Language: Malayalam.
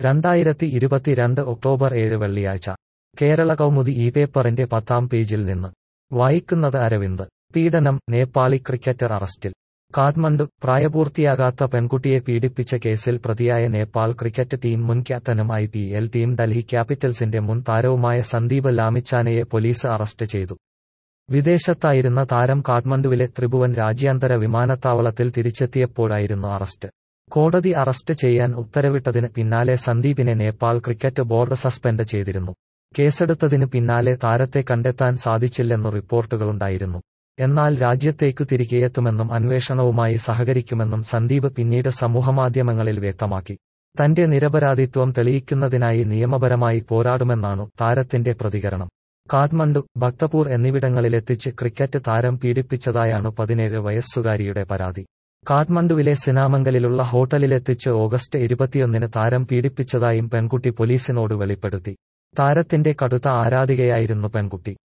രണ്ടായിരത്തി ഇരുപത്തിരണ്ട് ഒക്ടോബർ ഏഴ് വെള്ളിയാഴ്ച കേരള കൗമുദി ഈ പേപ്പറിന്റെ പത്താം പേജിൽ നിന്ന് വായിക്കുന്നത് അരവിന്ദ് പീഡനം നേപ്പാളി ക്രിക്കറ്റർ അറസ്റ്റിൽ കാഠ്മണ്ഡു പ്രായപൂർത്തിയാകാത്ത പെൺകുട്ടിയെ പീഡിപ്പിച്ച കേസിൽ പ്രതിയായ നേപ്പാൾ ക്രിക്കറ്റ് ടീം മുൻ ക്യാപ്റ്റനും I P L team Delhi ക്യാപിറ്റൽസിന്റെ മുൻ താരവുമായ സന്ദീപ് ലാമിച്ചാനയെ പോലീസ് അറസ്റ്റ് ചെയ്തു വിദേശത്തായിരുന്ന താരം കാഠ്മണ്ഡുവിലെ ത്രിഭുവൻ രാജ്യാന്തര വിമാനത്താവളത്തിൽ തിരിച്ചെത്തിയപ്പോഴായിരുന്നു അറസ്റ്റ് കോടതി അറസ്റ്റ് ചെയ്യാൻ ഉത്തരവിട്ടതിന് പിന്നാലെ സന്ദീപിനെ നേപ്പാൾ ക്രിക്കറ്റ് ബോർഡ് സസ്പെൻഡ് ചെയ്തിരുന്നു കേസെടുത്തതിന് പിന്നാലെ താരത്തെ കണ്ടെത്താൻ സാധിച്ചില്ലെന്നു റിപ്പോർട്ടുകളുണ്ടായിരുന്നു എന്നാൽ രാജ്യത്തേക്കു തിരികെയെത്തുമെന്നും അന്വേഷണവുമായി സഹകരിക്കുമെന്നും സന്ദീപ് പിന്നീട് സമൂഹമാധ്യമങ്ങളിൽ വ്യക്തമാക്കി തന്റെ നിരപരാധിത്വം തെളിയിക്കുന്നതിനായി നിയമപരമായി പോരാടുമെന്നാണു താരത്തിന്റെ പ്രതികരണം കാഠ്മണ്ഡു ഭക്തപൂർ എന്നിവിടങ്ങളിലെത്തിച്ച് ക്രിക്കറ്റ് താരം പീഡിപ്പിച്ചതായാണ് പതിനേഴ് വയസ്സുകാരിയുടെ പരാതി കാഠ്മണ്ഡുവിലെ സിനാമംഗലിലുള്ള ഹോട്ടലിലെത്തിച്ച് ഓഗസ്റ്റ് ഇരുപത്തിയൊന്നിന് താരം പീഡിപ്പിച്ചതായും പെൺകുട്ടി പോലീസിനോട് വെളിപ്പെടുത്തി താരത്തിന്റെ കടുത്ത ആരാധികയായിരുന്നു പെൺകുട്ടി